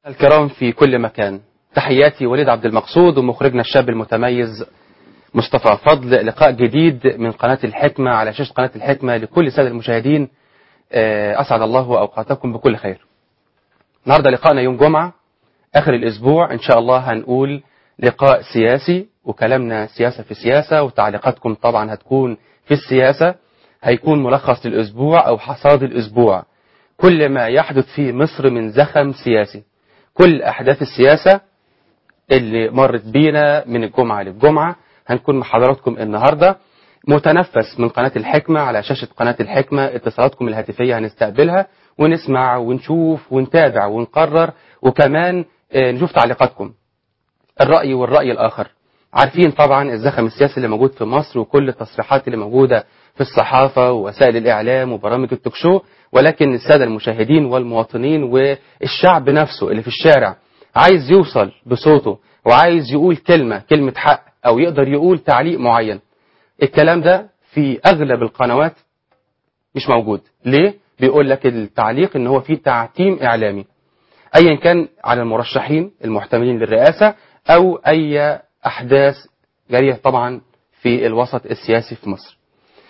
الكرام في كل مكان تحياتي وليد عبد المقصود ومخرجنا الشاب المتميز مصطفى فضل لقاء جديد من قناة الحكمة على شاشة قناة الحكمة لكل سادة المشاهدين أسعد الله أوقاتكم بكل خير النهاردة لقاءنا يوم جمعة آخر الأسبوع إن شاء الله هنقول لقاء سياسي وكلامنا سياسة في سياسة وتعليقاتكم طبعا هتكون في السياسة هيكون ملخص للأسبوع أو حصاد الأسبوع كل ما يحدث في مصر من زخم سياسي كل أحداث السياسة اللي مرت بينا من الجمعة للجمعة هنكون مع حضراتكم النهاردة متنفس من قناة الحكمة على شاشة قناة الحكمة اتصالاتكم الهاتفية هنستقبلها ونسمع ونشوف ونتابع ونقرر وكمان نشوف تعليقاتكم الرأي والرأي الآخر عارفين طبعا الزخم السياسي اللي موجود في مصر وكل التصريحات اللي موجودة في الصحافة ووسائل الإعلام وبرامج التوك شو ولكن السادة المشاهدين والمواطنين والشعب نفسه اللي في الشارع عايز يوصل بصوته وعايز يقول كلمة كلمة حق أو يقدر يقول تعليق معين الكلام ده في أغلب القنوات مش موجود ليه؟ بيقول لك التعليق ان هو فيه تعتيم إعلامي أيا كان على المرشحين المحتملين للرئاسة أو أي أحداث جارية طبعا في الوسط السياسي في مصر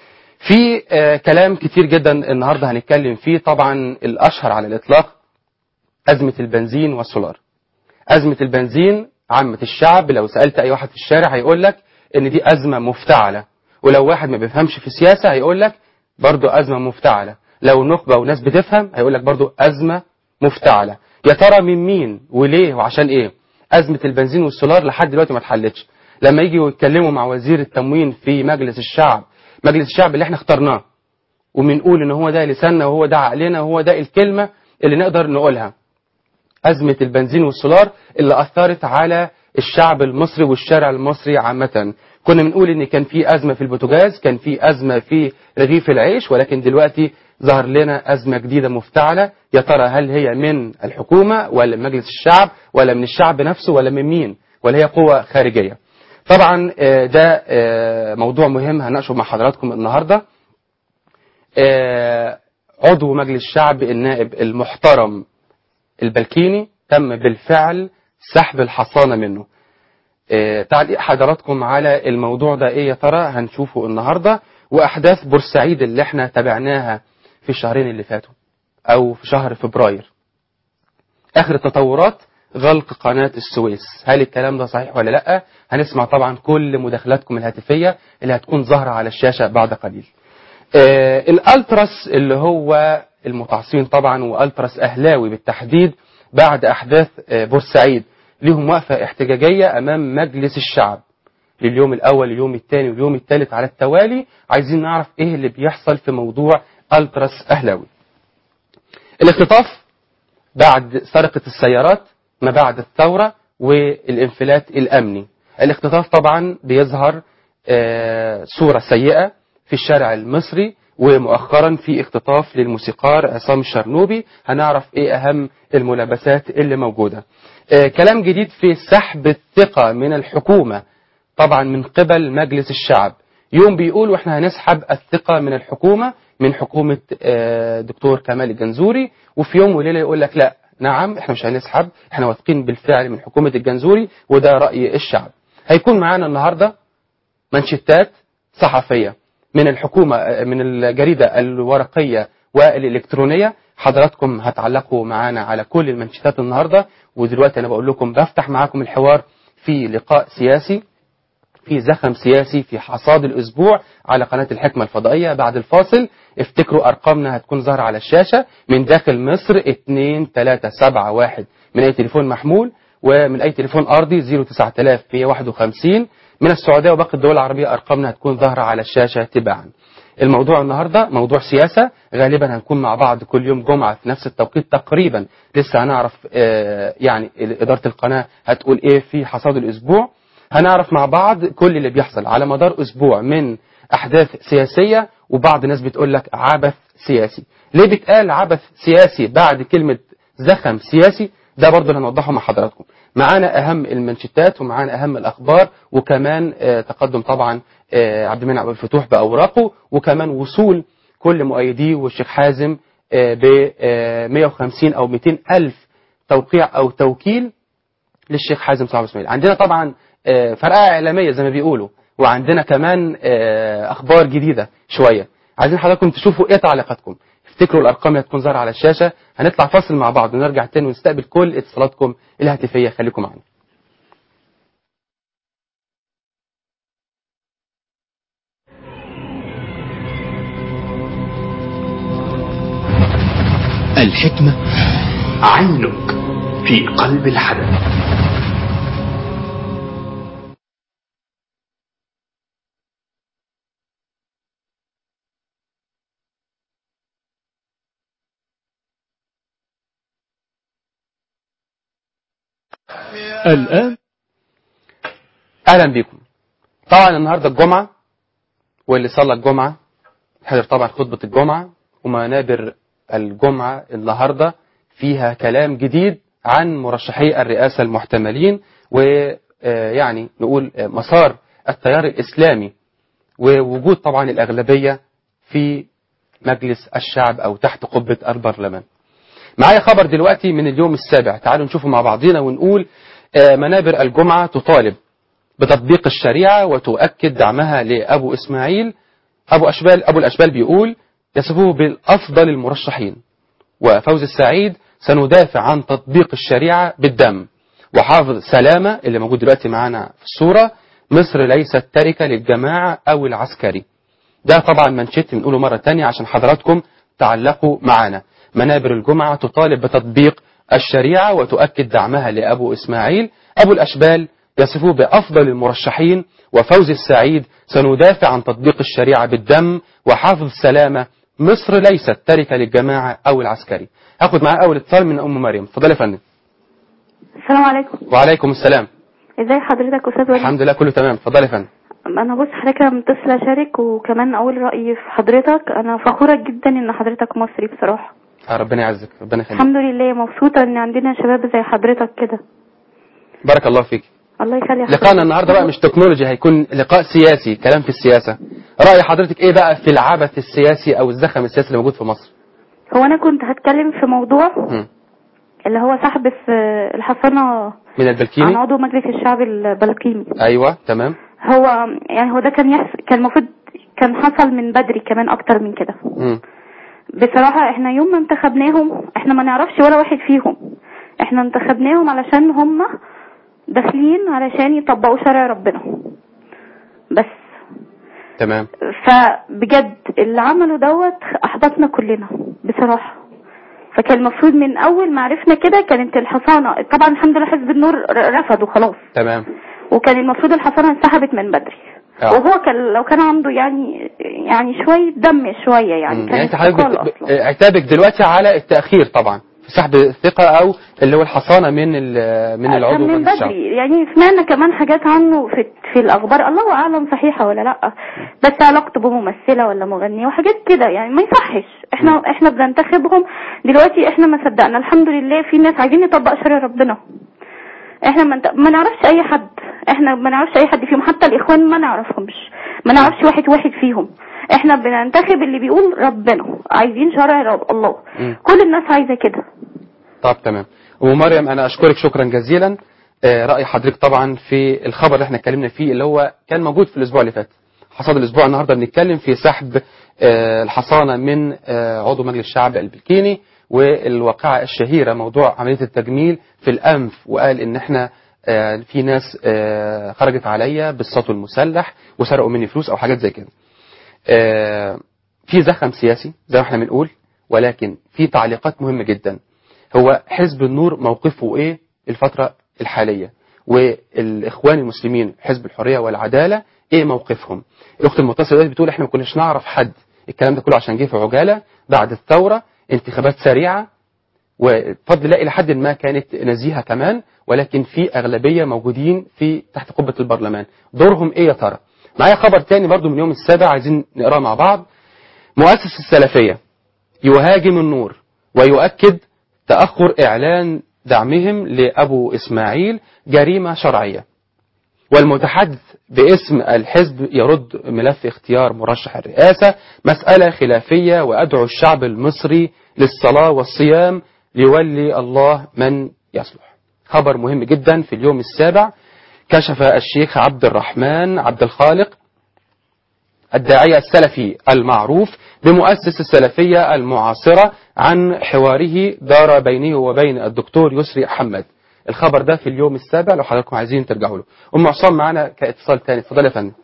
في آه كلام كتير جدا النهاردة هنتكلم فيه طبعا الأشهر على الإطلاق أزمة البنزين والسولار أزمة البنزين عامة الشعب لو سألت أي واحد في الشارع هيقول لك إن دي أزمة مفتعلة ولو واحد ما بيفهمش في السياسة هيقول لك برضو أزمة مفتعلة لو نخبة وناس بتفهم هيقول لك برضو أزمة مفتعلة يا ترى من مين وليه وعشان إيه أزمة البنزين والسولار لحد دلوقتي ما اتحلتش لما يجي يتكلموا مع وزير التموين في مجلس الشعب مجلس الشعب اللي احنا اخترناه وبنقول ان هو ده لساننا وهو ده عقلنا وهو ده الكلمة اللي نقدر نقولها أزمة البنزين والسولار اللي أثرت على الشعب المصري والشارع المصري عامة كنا بنقول ان كان في أزمة في البوتاجاز كان في أزمة في رغيف العيش ولكن دلوقتي ظهر لنا أزمة جديدة مفتعلة يا ترى هل هي من الحكومة ولا من مجلس الشعب ولا من الشعب نفسه ولا من مين ولا هي قوة خارجية طبعا ده موضوع مهم هنناقشه مع حضراتكم النهاردة عضو مجلس الشعب النائب المحترم البلكيني تم بالفعل سحب الحصانة منه تعليق حضراتكم على الموضوع ده ايه يا ترى هنشوفه النهاردة واحداث بورسعيد اللي احنا تابعناها في الشهرين اللي فاتوا او في شهر فبراير اخر التطورات غلق قناة السويس هل الكلام ده صحيح ولا لا هنسمع طبعا كل مداخلاتكم الهاتفية اللي هتكون ظاهرة على الشاشة بعد قليل آه الالتراس اللي هو المتعصبين طبعا والتراس اهلاوي بالتحديد بعد احداث آه بورسعيد لهم وقفة احتجاجية امام مجلس الشعب لليوم الاول اليوم الثاني واليوم الثالث على التوالي عايزين نعرف ايه اللي بيحصل في موضوع التراس اهلاوي الاختطاف بعد سرقة السيارات ما بعد الثورة والانفلات الأمني الاختطاف طبعا بيظهر صورة سيئة في الشارع المصري ومؤخرا في اختطاف للموسيقار عصام الشرنوبي هنعرف ايه اهم الملابسات اللي موجودة كلام جديد في سحب الثقة من الحكومة طبعا من قبل مجلس الشعب يوم بيقولوا احنا هنسحب الثقة من الحكومة من حكومة دكتور كمال الجنزوري وفي يوم وليلة يقول لك لا نعم احنا مش هنسحب احنا واثقين بالفعل من حكومة الجنزوري وده رأي الشعب هيكون معانا النهاردة منشتات صحفية من الحكومة من الجريدة الورقية والإلكترونية حضراتكم هتعلقوا معانا على كل المنشتات النهاردة ودلوقتي أنا بقول لكم بفتح معاكم الحوار في لقاء سياسي في زخم سياسي في حصاد الأسبوع على قناة الحكمة الفضائية بعد الفاصل افتكروا أرقامنا هتكون ظاهرة على الشاشة من داخل مصر 2371 من أي تليفون محمول ومن أي تليفون أرضي 09151 من السعودية وباقي الدول العربية أرقامنا هتكون ظاهرة على الشاشة تباعا الموضوع النهاردة موضوع سياسة غالبا هنكون مع بعض كل يوم جمعة في نفس التوقيت تقريبا لسه هنعرف آه يعني إدارة القناة هتقول إيه في حصاد الأسبوع هنعرف مع بعض كل اللي بيحصل على مدار أسبوع من أحداث سياسية وبعض الناس بتقول لك عبث سياسي ليه بيتقال عبث سياسي بعد كلمة زخم سياسي ده برضه اللي هنوضحه مع حضراتكم معانا أهم المنشتات ومعانا أهم الأخبار وكمان آه تقدم طبعا آه عبد المنعم أبو الفتوح بأوراقه وكمان وصول كل مؤيديه والشيخ حازم ب 150 أو 200 ألف توقيع او توكيل للشيخ حازم صاحب اسماعيل عندنا طبعا آه، فرقعه اعلاميه زي ما بيقولوا وعندنا كمان آه، اخبار جديده شويه عايزين حضراتكم تشوفوا ايه تعليقاتكم افتكروا الارقام اللي هتكون ظاهره على الشاشه هنطلع فاصل مع بعض ونرجع تاني ونستقبل كل اتصالاتكم الهاتفيه خليكم معانا الحكمة عينك في قلب الحدث الآن اهلا بكم طبعا النهارده الجمعه واللي صلى الجمعه حضر طبعا خطبه الجمعه ومنابر الجمعه النهارده فيها كلام جديد عن مرشحي الرئاسه المحتملين ويعني نقول آه، مسار التيار الاسلامي ووجود طبعا الاغلبيه في مجلس الشعب او تحت قبه البرلمان. معايا خبر دلوقتي من اليوم السابع تعالوا نشوفه مع بعضينا ونقول آه، منابر الجمعه تطالب بتطبيق الشريعة وتؤكد دعمها لأبو إسماعيل أبو أشبال أبو الأشبال بيقول يصفه بالأفضل المرشحين وفوز السعيد سندافع عن تطبيق الشريعة بالدم وحافظ سلامة اللي موجود دلوقتي معانا في الصورة مصر ليست تركة للجماعة أو العسكري ده طبعا منشط بنقوله مرة تانية عشان حضراتكم تعلقوا معانا منابر الجمعة تطالب بتطبيق الشريعة وتؤكد دعمها لأبو إسماعيل أبو الأشبال يصفه بأفضل المرشحين وفوز السعيد سندافع عن تطبيق الشريعة بالدم وحافظ سلامة مصر ليست تركة للجماعة أو العسكري هاخد معاه أول اتصال من أم مريم اتفضلي يا فندم السلام عليكم وعليكم السلام ازي حضرتك استاذ وليد الحمد لله كله تمام اتفضلي يا فندم انا بص حضرتك أنا متصله اشارك وكمان اقول رايي في حضرتك انا فخوره جدا ان حضرتك مصري بصراحه آه، ربنا يعزك ربنا يخليك الحمد لله مبسوطه ان عندنا شباب زي حضرتك كده بارك الله فيك الله يخلي حضرتك لقاءنا النهارده بقى مش تكنولوجي هيكون لقاء سياسي كلام في السياسة رأي حضرتك ايه بقى في العبث السياسي او الزخم السياسي اللي موجود في مصر هو انا كنت هتكلم في موضوع مم. اللي هو سحب في الحصانه من عن البلكيني عضو مجلس الشعب البلقيمي ايوه تمام هو يعني هو ده كان يحصل كان المفروض كان حصل من بدري كمان اكتر من كده مم. بصراحة احنا يوم ما انتخبناهم احنا ما نعرفش ولا واحد فيهم احنا انتخبناهم علشان هم داخلين علشان يطبقوا شرع ربنا بس تمام فبجد اللي عملوا دوت احبطنا كلنا بصراحة فكان المفروض من اول ما عرفنا كده كانت الحصانة طبعا الحمد لله حزب النور ر- رفضوا خلاص تمام وكان المفروض الحصانة انسحبت من بدري آه. وهو كان لو كان عنده يعني يعني شوية دم شوية يعني مم. كان يعني انت حضرتك استقال بت- ب- أصلاً. عتابك دلوقتي على التأخير طبعا في سحب الثقة او اللي هو الحصانة من ال- من العضو كان من مجلس الشعب بدري يعني سمعنا كمان حاجات عنه في في الاخبار الله اعلم صحيحه ولا لا بس علاقته بممثله ولا مغنيه وحاجات كده يعني ما يصحش احنا احنا بننتخبهم دلوقتي احنا ما صدقنا الحمد لله في ناس عايزين نطبق شرع ربنا احنا ما, نت- ما نعرفش اي حد احنا ما نعرفش اي حد فيهم حتى الاخوان ما نعرفهمش ما نعرفش واحد واحد فيهم احنا بننتخب اللي بيقول ربنا عايزين شرع رب الله مم. كل الناس عايزه كده طب تمام ام مريم انا اشكرك شكرا جزيلا آه، راي حضرتك طبعا في الخبر اللي احنا اتكلمنا فيه اللي هو كان موجود في الاسبوع اللي فات حصاد الاسبوع النهارده بنتكلم في سحب آه، الحصانه من آه، عضو مجلس الشعب البلكيني والواقعه الشهيره موضوع عمليه التجميل في الانف وقال ان احنا آه، في ناس آه، خرجت عليا بالسطو المسلح وسرقوا مني فلوس او حاجات زي كده آه، في زخم سياسي زي ما احنا بنقول ولكن في تعليقات مهمه جدا هو حزب النور موقفه ايه الفترة الحالية والاخوان المسلمين حزب الحرية والعدالة ايه موقفهم الاخت المتصلة دلوقتي بتقول احنا ما كناش نعرف حد الكلام ده كله عشان جه في عجالة بعد الثورة انتخابات سريعة وبفضل الله الى حد ما كانت نزيهة كمان ولكن في اغلبية موجودين في تحت قبة البرلمان دورهم ايه يا ترى معايا خبر تاني برضو من يوم السابع عايزين نقراه مع بعض مؤسس السلفية يهاجم النور ويؤكد تأخر إعلان دعمهم لأبو إسماعيل جريمة شرعية والمتحدث باسم الحزب يرد ملف اختيار مرشح الرئاسة مسألة خلافية وأدعو الشعب المصري للصلاة والصيام ليولي الله من يصلح خبر مهم جدا في اليوم السابع كشف الشيخ عبد الرحمن عبد الخالق الداعية السلفي المعروف بمؤسس السلفية المعاصرة عن حواره دار بينه وبين الدكتور يسري حمد الخبر ده في اليوم السابع لو حضراتكم عايزين ترجعوا له ام عصام معانا كاتصال تاني اتفضلي يا فندم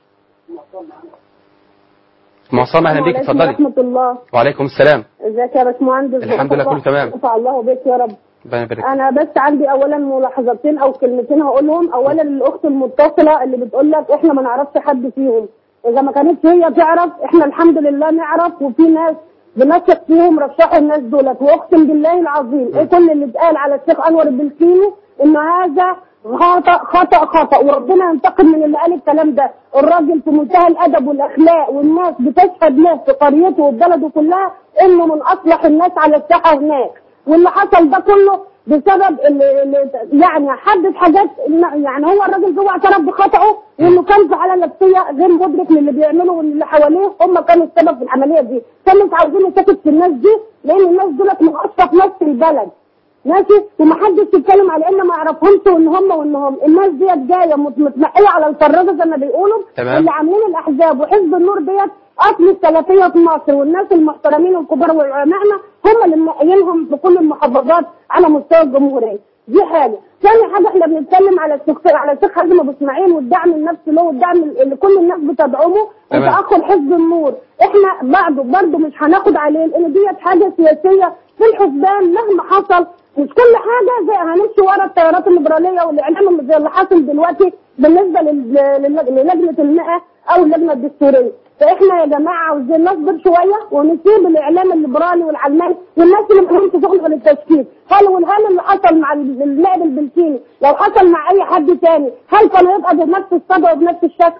ام عصام اهلا بيك اتفضلي ورحمة الله وعليكم السلام ازيك يا باشمهندس الحمد لله كله تمام. رفع الله بك يا رب ربنا يبارك انا بس عندي اولا ملاحظتين او كلمتين هقولهم اولا الاخت المتصله اللي بتقول لك احنا ما نعرفش حد فيهم اذا ما كانتش هي تعرف احنا الحمد لله نعرف وفي ناس بنثق فيهم رشحوا الناس دولت واقسم بالله العظيم ايه كل اللي اتقال على الشيخ انور البلكيني ان هذا خطا خطا خطا وربنا ينتقم من اللي قال الكلام ده الراجل في منتهى الادب والاخلاق والناس بتشهد له في قريته وبلده كلها انه من اصلح الناس على الساحه هناك واللي حصل ده كله بسبب اللي اللي يعني حدد حاجات إن- يعني هو الراجل جوه اعترف بخطأه وانه كان في حاله نفسيه غير مدرك للي بيعمله واللي حواليه هم كانوا السبب في العمليه دي كانوا مش عاوزين يسكت في الناس دي لان الناس دولت من اشرف ناس في البلد ماشي ومحدش يتكلم على ان ما يعرفهمش وان هم وان هم الناس ديت جايه مت- متنقيه على الفرازه زي ما بيقولوا تمام. اللي عاملين الاحزاب وحزب النور ديت اصل السلفيه في مصر والناس المحترمين الكبار وعلمائنا هم اللي منقيينهم في كل المحافظات على مستوى الجمهوريه دي حاجه ثاني حاجه احنا بنتكلم على الشيخ على الشيخ حازم ابو اسماعيل والدعم النفسي له والدعم اللي كل الناس بتدعمه تمام. وتاخر حزب النور احنا بعده برضه مش هناخد عليه لان ديت حاجه سياسيه في الحسبان مهما حصل مش كل حاجه زي هنمشي ورا التيارات الليبراليه والاعلام اللي زي اللي حاصل دلوقتي بالنسبه لل- لل- للجنه المئه او اللجنه الدستوريه فاحنا يا جماعه عاوزين نصبر شويه ونسيب الاعلام الليبرالي والعلماني والناس اللي ما لهمش شغل غير التشكيك هل والهل اللي حصل مع ال- النائب البلكيني لو حصل مع اي حد تاني هل كان هيبقى بنفس الصدى وبنفس الشكل؟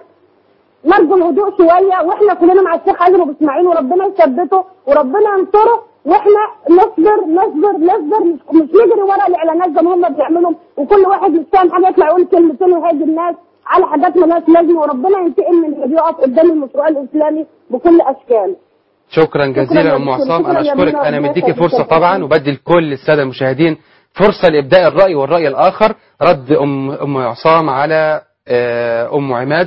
نرجو الهدوء شويه واحنا كلنا مع الشيخ حازم ابو اسماعيل وربنا يثبته وربنا ينصره واحنا نصبر نصبر نصبر مش, مش نجري ورا الاعلانات زي ما هم بيعملوا وكل واحد مش فاهم حاجه يطلع يقول كلمتين ويهاجم الناس على حاجات مالهاش لازمه وربنا ينتقم من اللي بيقف قدام المشروع الاسلامي بكل اشكاله. شكرا جزيلا يا يا ام دكتور. عصام انا شكرا يا اشكرك منى. انا ربنا مديكي يخليك فرصه يا طبعا فندم. وبدي لكل الساده المشاهدين فرصه لابداء الراي والراي الاخر رد ام ام عصام على آه، ام عماد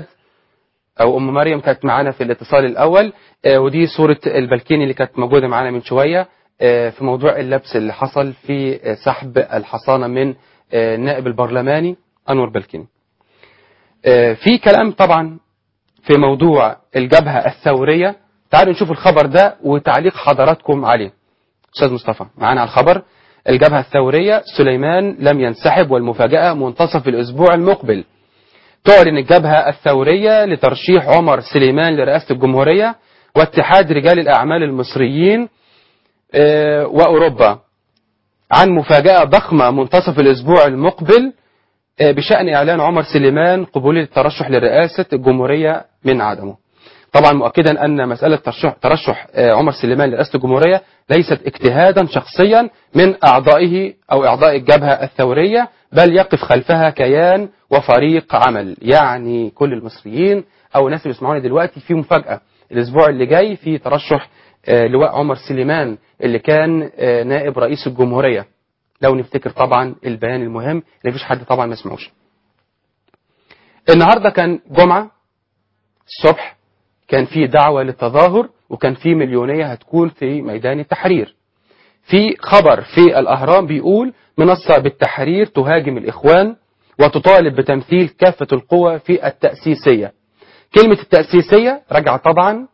او ام مريم كانت معانا في الاتصال الاول آه، ودي صوره البلكيني اللي كانت موجوده معانا من شويه آه، في موضوع اللبس اللي حصل في آه، سحب الحصانه من آه، النائب البرلماني انور بلكيني آه، في كلام طبعا في موضوع الجبهة الثورية تعالوا نشوف الخبر ده وتعليق حضراتكم عليه أستاذ مصطفى معانا على الخبر الجبهة الثورية سليمان لم ينسحب والمفاجأة منتصف الأسبوع المقبل تعلن الجبهة الثورية لترشيح عمر سليمان لرئاسة الجمهورية واتحاد رجال الأعمال المصريين آه، وأوروبا عن مفاجأة ضخمة منتصف الأسبوع المقبل آه، بشأن إعلان عمر سليمان قبول الترشح لرئاسة الجمهورية من عدمه طبعا مؤكدا أن مسألة ترشح, ترشح آه، عمر سليمان لرئاسة الجمهورية ليست اجتهادا شخصيا من أعضائه أو أعضاء الجبهة الثورية بل يقف خلفها كيان وفريق عمل يعني كل المصريين أو الناس اللي بيسمعونا دلوقتي في مفاجأة الأسبوع اللي جاي في ترشح آه، لواء عمر سليمان اللي كان آه، نائب رئيس الجمهورية لو نفتكر طبعا البيان المهم اللي مفيش حد طبعا ما سمعوش النهارده كان جمعة الصبح كان في دعوة للتظاهر وكان في مليونية هتكون في ميدان التحرير في خبر في الأهرام بيقول منصة بالتحرير تهاجم الإخوان وتطالب بتمثيل كافة القوى في التأسيسية كلمة التأسيسية راجعة طبعا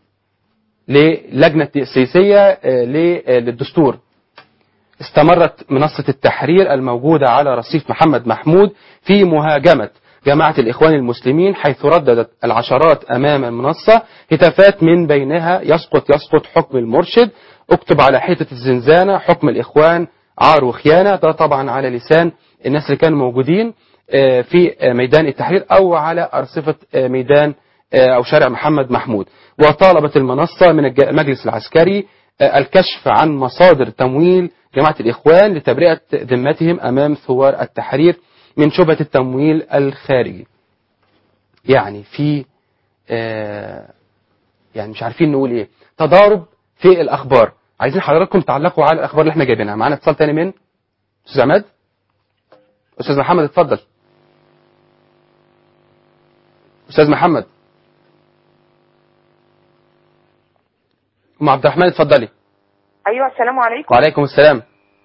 للجنة التأسيسية آه، للدستور استمرت منصة التحرير الموجودة على رصيف محمد محمود في مهاجمة جماعة الإخوان المسلمين حيث رددت العشرات أمام المنصة هتافات من بينها يسقط يسقط حكم المرشد اكتب على حيطة الزنزانة حكم الإخوان عار وخيانة ده طبعا على لسان الناس اللي كانوا موجودين آه، في آه، ميدان التحرير أو على أرصفة آه، ميدان آه، أو شارع محمد محمود وطالبت المنصة من الج- المجلس العسكري آه، الكشف عن مصادر تمويل جماعة الإخوان لتبرئة ذمتهم أمام ثوار التحرير من شبهة التمويل الخارجي يعني في آه، يعني مش عارفين نقول ايه تضارب في الأخبار عايزين حضراتكم تعلقوا على الأخبار اللي احنا جايبينها معانا اتصال تاني من أستاذ عماد استاذ محمد اتفضل استاذ محمد ام عبد الرحمن اتفضلي ايوه السلام عليكم وعليكم السلام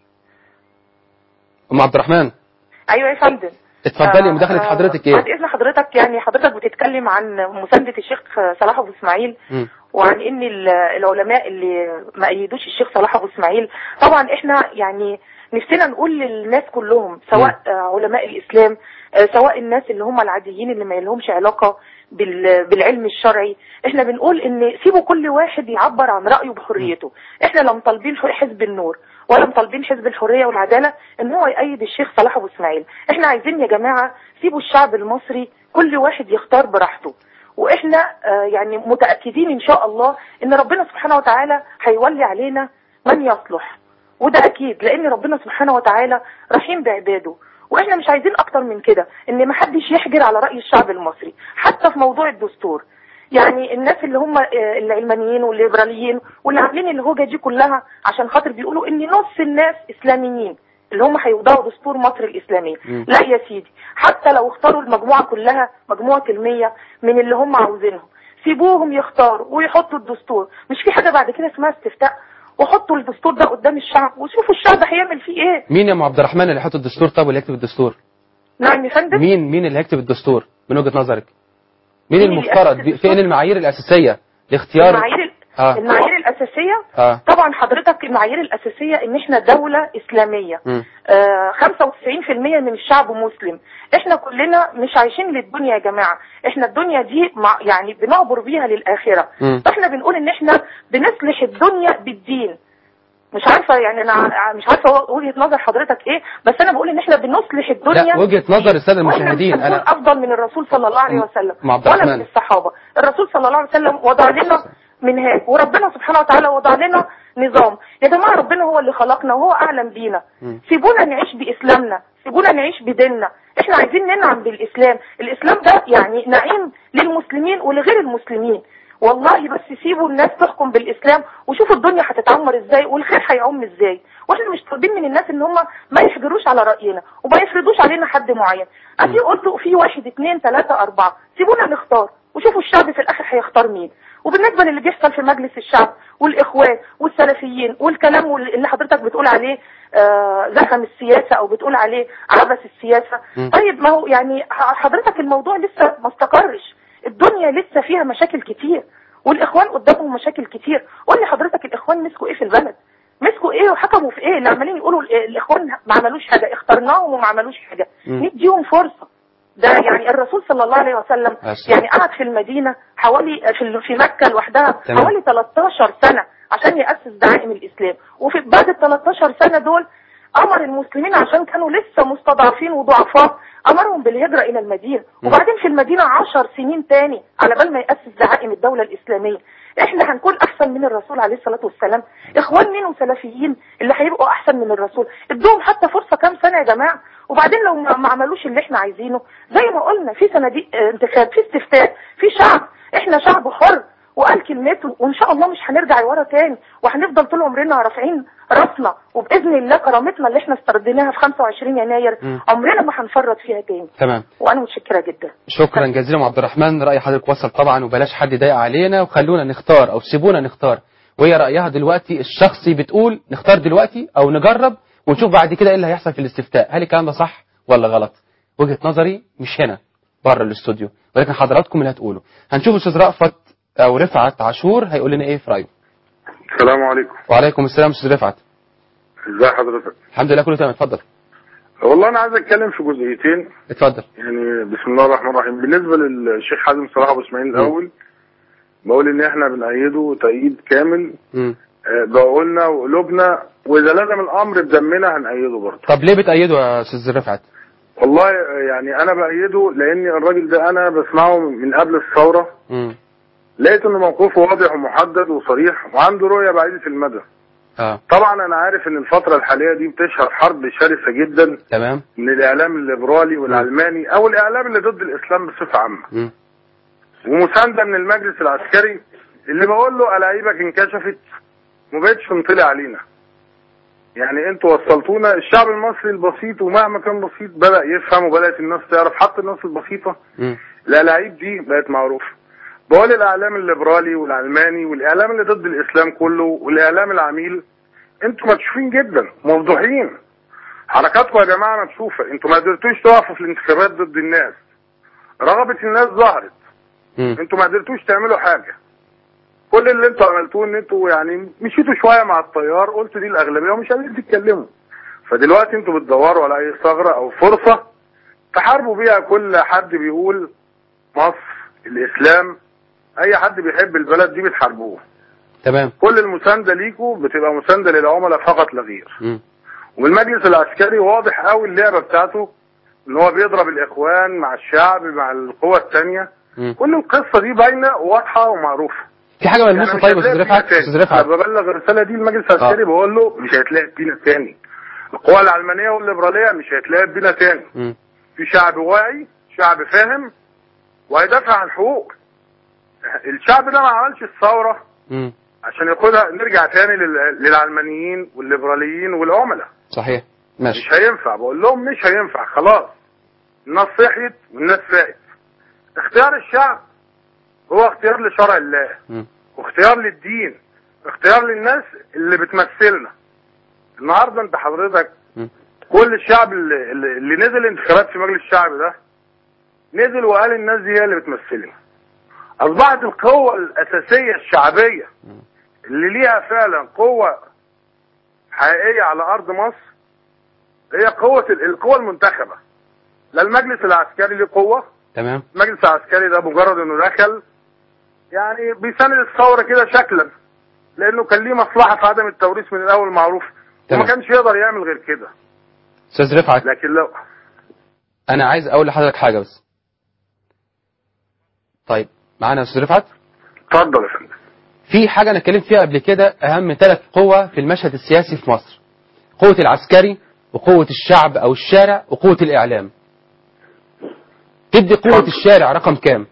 ام عبد الرحمن ايوه يا فندم اتفضلي آه، مداخله آه، حضرتك بعد ايه اذن حضرتك يعني حضرتك بتتكلم عن مسانده الشيخ صلاح ابو اسماعيل مم. وعن ان ال- العلماء اللي ما ايدوش الشيخ صلاح ابو اسماعيل طبعا احنا يعني نفسنا نقول للناس كلهم سواء آه، علماء الاسلام آه، سواء الناس اللي هم العاديين اللي ما لهمش علاقه بال- بالعلم الشرعي احنا بنقول ان سيبوا كل واحد يعبر عن رايه بحريته احنا لا مطالبين حزب النور ولا مطالبين حزب الحريه والعداله ان هو يأيد الشيخ صلاح ابو اسماعيل احنا عايزين يا جماعه سيبوا الشعب المصري كل واحد يختار براحته واحنا آه، يعني متاكدين ان شاء الله ان ربنا سبحانه وتعالى هيولي علينا من يصلح وده اكيد لان ربنا سبحانه وتعالى رحيم بعباده واحنا مش عايزين اكتر من كده ان محدش يحجر على راي الشعب المصري حتى في موضوع الدستور يعني الناس اللي هم آه، العلمانيين والليبراليين واللي عاملين الهوجه دي كلها عشان خاطر بيقولوا ان نص الناس اسلاميين اللي هم هيوضعوا دستور مصر الاسلاميه مم. لا يا سيدي حتى لو اختاروا المجموعه كلها مجموعه المية من اللي هم عاوزينهم سيبوهم يختاروا ويحطوا الدستور مش في حاجه بعد كده اسمها استفتاء وحطوا الدستور ده قدام الشعب وشوفوا الشعب هيعمل فيه ايه مين يا ام عبد الرحمن اللي هيحط الدستور طب واللي هيكتب الدستور نعم يا فندم مين مين اللي هيكتب الدستور من وجهه نظرك مين مين اللي المفترض يأسس الدستور؟ فين المعايير الاساسيه لاختيار المعايير ال- اه المعايير الاساسيه اه طبعا حضرتك المعايير الاساسيه ان احنا دوله اسلاميه مم. آه 95% من الشعب مسلم احنا كلنا مش عايشين للدنيا يا جماعه احنا الدنيا دي مع يعني بنعبر بيها للاخره مم. فاحنا بنقول ان احنا بنصلح الدنيا بالدين مش عارفه يعني انا مش عارفه وجهه نظر حضرتك ايه بس انا بقول ان احنا بنصلح الدنيا لا وجهه نظر الساده وإحنا المشاهدين مش هنكون انا افضل من الرسول صلى الله عليه وسلم مع عبد ولا الرحمن. من الصحابه الرسول صلى الله عليه وسلم وضع لنا منهاج وربنا سبحانه وتعالى وضع لنا نظام يا جماعه ربنا هو اللي خلقنا وهو اعلم بينا مم. سيبونا نعيش باسلامنا سيبونا نعيش بديننا احنا عايزين ننعم بالاسلام الاسلام ده يعني نعيم للمسلمين ولغير المسلمين والله بس سيبوا الناس تحكم بالاسلام وشوفوا الدنيا هتتعمر ازاي والخير هيعم ازاي واحنا مش طالبين من الناس ان هم ما يحجروش على راينا وما يفرضوش علينا حد معين ادي قلت في واحد اتنين تلاته اربعه سيبونا نختار وشوفوا الشعب في الاخر هيختار مين وبالنسبه للي بيحصل في مجلس الشعب والاخوان والسلفيين والكلام وال- اللي حضرتك بتقول عليه آه زخم السياسه او بتقول عليه عبث السياسه مم. طيب ما هو يعني ح- حضرتك الموضوع لسه ما استقرش الدنيا لسه فيها مشاكل كتير والاخوان قدامهم مشاكل كتير قول لي حضرتك الاخوان مسكوا ايه في البلد مسكوا ايه وحكموا في ايه اللي عمالين يقولوا ال- الاخوان ما عملوش حاجه اخترناهم وما عملوش حاجه مم. نديهم فرصه ده يعني الرسول صلى الله عليه وسلم أسف. يعني قعد في المدينه حوالي في في مكه لوحدها تمام. حوالي 13 سنه عشان ياسس دعائم الاسلام وفي بعد ال 13 سنه دول امر المسلمين عشان كانوا لسه مستضعفين وضعفاء امرهم بالهجره الى المدينه مم. وبعدين في المدينه 10 سنين تاني على بال ما ياسس دعائم الدوله الاسلاميه احنا هنكون احسن من الرسول عليه الصلاه والسلام اخوان مين وسلفيين اللي هيبقوا احسن من الرسول ادوهم حتى فرصه كام سنه يا جماعه وبعدين لو ما ما عملوش اللي احنا عايزينه زي ما قلنا في صناديق آه، انتخاب في استفتاء في شعب احنا شعب حر وقال كلمته وان شاء الله مش هنرجع لورا تاني وهنفضل طول عمرنا رافعين راسنا وباذن الله كرامتنا اللي احنا استرديناها في 25 يناير مم. عمرنا ما هنفرط فيها تاني تمام وانا متشكره جدا شكرا جزيلا عبد الرحمن رأي حضرتك وصل طبعا وبلاش حد يضايق علينا وخلونا نختار او سيبونا نختار وهي رأيها دلوقتي الشخصي بتقول نختار دلوقتي او نجرب ونشوف بعد كده ايه اللي هيحصل في الاستفتاء هل الكلام ده صح ولا غلط وجهة نظري مش هنا بره الاستوديو ولكن حضراتكم اللي هتقولوا هنشوف استاذ رأفت او رفعت عاشور هيقول لنا ايه في رأيه السلام عليكم وعليكم السلام استاذ رفعت ازي حضرتك الحمد لله كله تمام اتفضل والله انا عايز اتكلم في جزئيتين اتفضل يعني بسم الله الرحمن الرحيم بالنسبه للشيخ حازم صلاح ابو اسماعيل الاول بقول ان احنا بنأيده تأييد كامل مم. آه، بعقولنا وقلوبنا واذا لزم الامر بدمنا هنأيده برضه طب ليه بتأيده يا استاذ رفعت والله آه، يعني انا بأيده لان الراجل ده انا بسمعه من قبل الثوره مم. لقيت ان موقفه واضح ومحدد وصريح وعنده رؤيه بعيده المدى اه طبعا انا عارف ان الفتره الحاليه دي بتشهد حرب شرسه جدا تمام من الاعلام الليبرالي والعلماني او الاعلام اللي ضد الاسلام بصفه عامه مم. ومسانده من المجلس العسكري اللي بقول له الاعيبك انكشفت ما بقتش تنطلي علينا يعني انتوا وصلتونا الشعب المصري البسيط ومهما كان بسيط بدأ يفهم وبدأت الناس تعرف حتى الناس البسيطة مم. الألاعيب دي بقت معروفة بقول الإعلام الليبرالي والعلماني والإعلام اللي ضد الإسلام كله والإعلام العميل انتوا مكشوفين جدا موضوحين حركاتكم يا جماعة مكشوفة انتوا ما قدرتوش تقفوا في الانتخابات ضد الناس رغبة الناس ظهرت مم. انتوا ما قدرتوش تعملوا حاجة كل اللي انتوا عملتوه ان انتوا يعني مشيتوا شوية مع التيار قلتوا دي الأغلبية ومش قادرين تتكلموا فدلوقتي انتوا بتدوروا على أي ثغرة أو فرصة تحاربوا بيها كل حد بيقول مصر الإسلام أي حد بيحب البلد دي بتحاربوه تمام كل المساندة ليكوا بتبقى مساندة للعملاء فقط لا غير مم. والمجلس العسكري واضح قوي اللعبة بتاعته ان هو بيضرب الاخوان مع الشعب مع القوى التانية مم. كل القصة دي باينة وواضحة ومعروفة في حاجه ملموسه مش طيب يا هتلاقي استاذ رفعت فينا استاذ تاني. رفعت انا ببلغ الرسالة دي المجلس العسكري آه. بقول له مش هيتلاقي بينا تاني القوى العلمانية والليبرالية مش هيتلاقي بينا تاني مم. في شعب واعي شعب فاهم وهيدافع عن حقوق الشعب ده ما عملش الثورة مم. عشان ياخدها نرجع تاني لل- للعلمانيين والليبراليين والعملاء صحيح ماشي مش هينفع بقول لهم مش هينفع خلاص الناس صحيت والناس فاقت اختيار الشعب هو اختيار لشرع الله مم. واختيار للدين اختيار للناس اللي بتمثلنا النهارده انت حضرتك مم. كل الشعب اللي, اللي اللي نزل انتخابات في مجلس الشعب ده نزل وقال الناس دي هي اللي بتمثلنا اصبحت القوة الاساسية الشعبية اللي ليها فعلا قوة حقيقية على ارض مصر هي قوة ال- القوة المنتخبة لا المجلس العسكري له قوة تمام المجلس العسكري ده مجرد انه دخل يعني بيساند الثورة كده شكلا لانه كان ليه مصلحة في عدم التوريث من الاول معروف تمام. وما كانش يقدر يعمل غير كده استاذ رفعت لكن لو انا عايز اقول لحضرتك حاجه بس طيب معانا يا استاذ رفعت اتفضل يا فندم في حاجه انا اتكلمت فيها قبل كده اهم ثلاث قوى في المشهد السياسي في مصر قوه العسكري وقوه الشعب او الشارع وقوه الاعلام تدي قوه اتفضل. الشارع رقم كام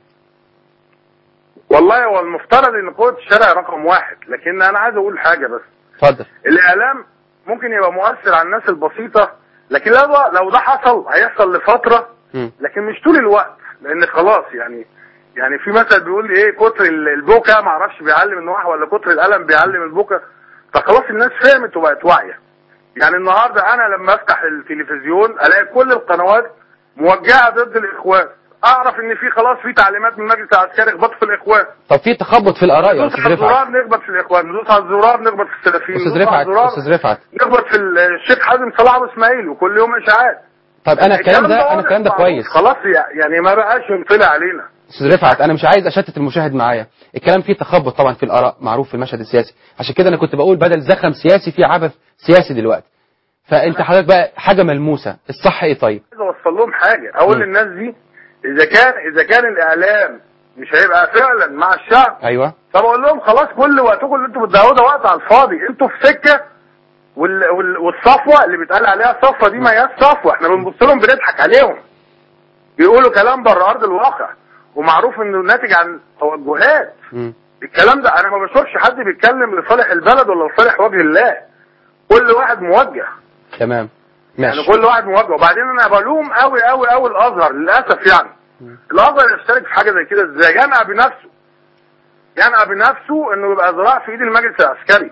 والله هو المفترض ان قوة الشارع رقم واحد لكن انا عايز اقول حاجة بس اتفضل الاعلام ممكن يبقى مؤثر على الناس البسيطة لكن لو ده لو ده حصل هيحصل لفترة مم. لكن مش طول الوقت لان خلاص يعني يعني في مثل بيقول ايه كتر ال- البكا ما اعرفش بيعلم النوح ولا كتر القلم بيعلم البكا فخلاص الناس فهمت وبقت واعيه يعني النهارده انا لما افتح التلفزيون الاقي كل القنوات موجهه ضد الاخوان اعرف ان في خلاص في تعليمات من المجلس العسكري اخبطوا في الاخوان طب في تخبط في الاراء يا ندوس استاذ على الزرار رفعت نخبط في الاخوان ندوس على الزرار نخبط في السلفيين استاذ ندوس على رفعت الزرار استاذ رفعت نخبط في الشيخ حازم صلاح ابو اسماعيل وكل يوم اشاعات طب انا الكلام ده انا واضح الكلام ده معروف. كويس خلاص يعني ما بقاش ينطلع علينا استاذ رفعت انا مش عايز اشتت المشاهد معايا الكلام فيه تخبط طبعا في الاراء معروف في المشهد السياسي عشان كده انا كنت بقول بدل زخم سياسي في عبث سياسي دلوقتي فانت حضرتك بقى حاجه ملموسه الصح ايه طيب عايز اوصل لهم حاجه اقول مم. للناس دي اذا كان اذا كان الاعلام مش هيبقى فعلا مع الشعب ايوه طب اقول لهم خلاص كل وقتكم اللي انتوا بتضيعوه ده وقت على الفاضي انتوا في سكه وال... وال... والصفوه اللي بيتقال عليها صفوه دي ما هياش صفوه احنا بنبص لهم بنضحك عليهم بيقولوا كلام بره ارض الواقع ومعروف انه ناتج عن توجهات مم. الكلام ده انا ما بشوفش حد بيتكلم لصالح البلد ولا لصالح وجه الله كل واحد موجه تمام ماشي يعني كل واحد موجه وبعدين انا بلوم قوي قوي قوي الازهر للاسف يعني الازهر يشترك في حاجه زي كده ازاي ينقى بنفسه ينقى بنفسه انه يبقى ذراع في ايد المجلس العسكري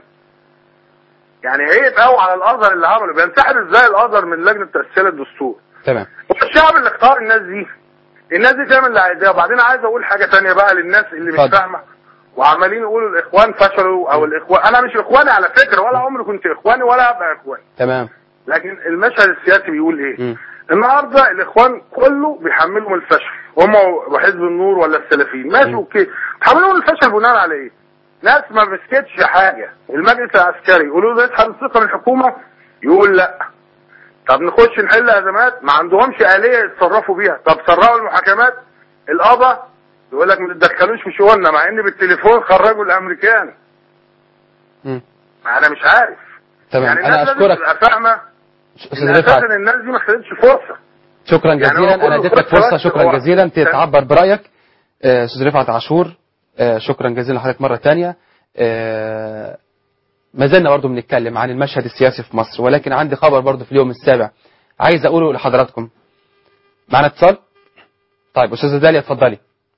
يعني عيب قوي على الازهر اللي عمله بينسحب ازاي الازهر من لجنه تاسيس الدستور تمام والشعب اللي اختار الناس دي الناس دي تعمل اللي عايزاه وبعدين عايز اقول حاجه تانية بقى للناس اللي مش اتفضل. فاهمه وعمالين يقولوا الاخوان فشلوا او الاخوان انا مش اخواني على فكره ولا عمري كنت اخواني ولا ابقى اخواني تمام لكن المشهد السياسي بيقول ايه مم. النهارده الاخوان كله بيحملهم الفشل هم وحزب النور ولا السلفيين ماشي مم. اوكي بيحملهم الفشل بناء على ايه ناس ما مسكتش حاجه المجلس العسكري يقولوا له اسحب الثقه من الحكومه يقول لا طب نخش نحل ازمات ما عندهمش اليه يتصرفوا بيها طب سرعوا المحاكمات القضاء يقول لك ما تتدخلوش في شؤوننا مع ان بالتليفون خرجوا الامريكان مم. انا مش عارف تمام يعني انا الناس لازم اشكرك تبقى فاهمه استاذ ان رفعت اساسا الناس دي ما خدتش فرصه شكرا يعني هو جزيلا كله انا اديت لك فرصة فرصه بس شكرا هو- جزيلا تتعبر برايك آه، استاذ رفعت عاشور آه، شكرا جزيلا لحضرتك مره ثانيه ما زلنا برضه بنتكلم عن المشهد السياسي في مصر ولكن عندي خبر برضه في اليوم السابع عايز اقوله لحضراتكم معنا اتصال طيب استاذه داليا اتفضلي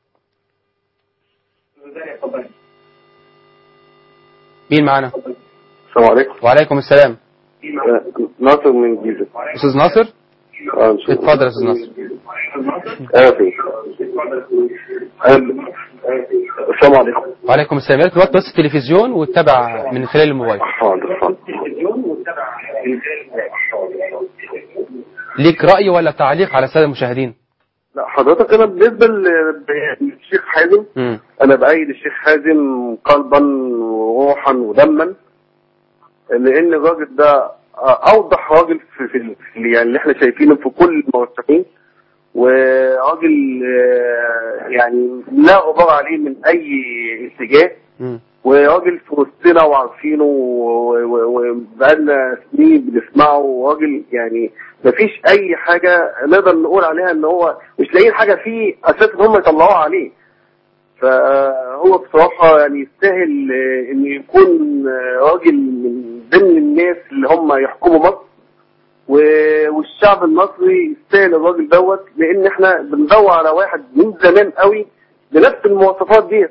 مين معانا السلام عليكم وعليكم السلام ناصر من الجيزة استاذ ناصر اه إن شاء الله. اتفضل يا استاذ ناصر ايوه فين السلام عليكم وعليكم السلام يا ريت توطي بس التلفزيون وتتابع من خلال الموبايل حاضر حاضر ليك رأي ولا تعليق على السادة المشاهدين لا حضرتك انا بالنسبه ل- للشيخ حازم مم. انا بايد الشيخ حازم قلبا وروحا ودما لان الراجل ده اوضح راجل في, في, في يعني اللي احنا شايفينه في كل المرشحين وراجل آه، يعني لا غبار عليه من اي اتجاه مم. وراجل في وسطنا وعارفينه و- و- وبقالنا سنين بنسمعه وراجل يعني مفيش اي حاجه نقدر نقول عليها ان هو مش لاقيين حاجه فيه اساس ان هم يطلعوها عليه فهو بصراحه يعني يستاهل آه، ان يكون آه، راجل من ضمن الناس اللي هم يحكموا مصر و- والشعب المصري يستاهل الراجل دوت لان احنا بندور على واحد من زمان قوي بنفس المواصفات ديت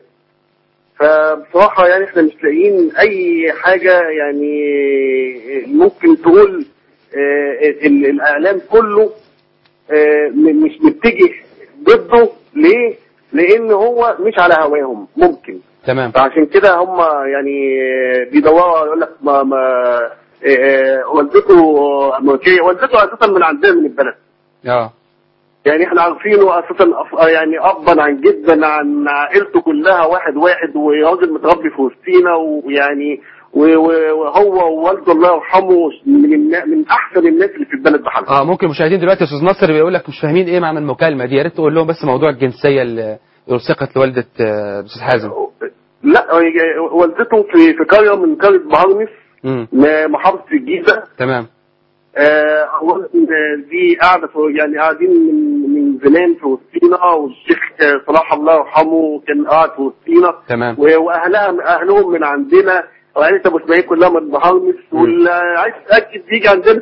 فبصراحة يعني احنا مش لاقيين اي حاجة يعني ممكن تقول آه، ال- الاعلام كله آه، م- مش متجه ضده ليه؟ لان هو مش على هواهم ممكن تمام فعشان كده هم يعني بيدوروا يقول لك ما ما آه، آه، والدته امريكيه والدته اساسا من عندنا من البلد اه يعني احنا عارفينه اساسا أف- يعني ابا عن جدا عن عائلته كلها واحد واحد وراجل متربي في وسطينا ويعني و- و- وهو ووالده الله يرحمه من النا- من احسن الناس اللي في البلد بحالها اه ممكن المشاهدين دلوقتي يا استاذ ناصر بيقول لك مش فاهمين ايه معنى المكالمه دي يا ريت تقول لهم بس موضوع الجنسيه اللي الصقت لوالده آه، الاستاذ حازم لا هي- والدته في في قريه من قريه بهرمس امم م- محافظه الجيزه تمام آه، أولاً دي قاعدة في يعني قاعدين من من زمان في وسطينا والشيخ آه، صلاح الله يرحمه كان قاعد في وسطينا تمام و- واهلها اهلهم من عندنا وعيلة ابو اسماعيل كلها من بهرمس واللي عايز تتاكد يجي عندنا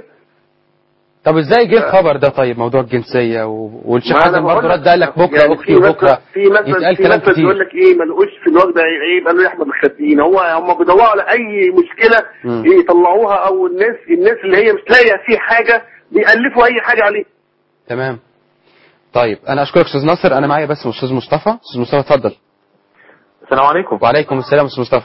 طب ازاي جه الخبر ده طيب موضوع الجنسيه و- والشيخ ما أنا حازم بقول برضه لك رد قال لك بكره يعني اختي في مثل- وبكره في مثل يتقال في كلام مثل كتير يقول لك ايه ما لقوش في الوجد عيب قالوا يحمد الخاتين هو هم بيدوروا على اي مشكله مم. يطلعوها او الناس الناس اللي هي مش لاقيه فيه حاجه بيالفوا اي حاجه عليه تمام طيب انا اشكرك استاذ ناصر انا معايا بس استاذ مصطفى استاذ مصطفى اتفضل السلام عليكم وعليكم السلام استاذ مصطفى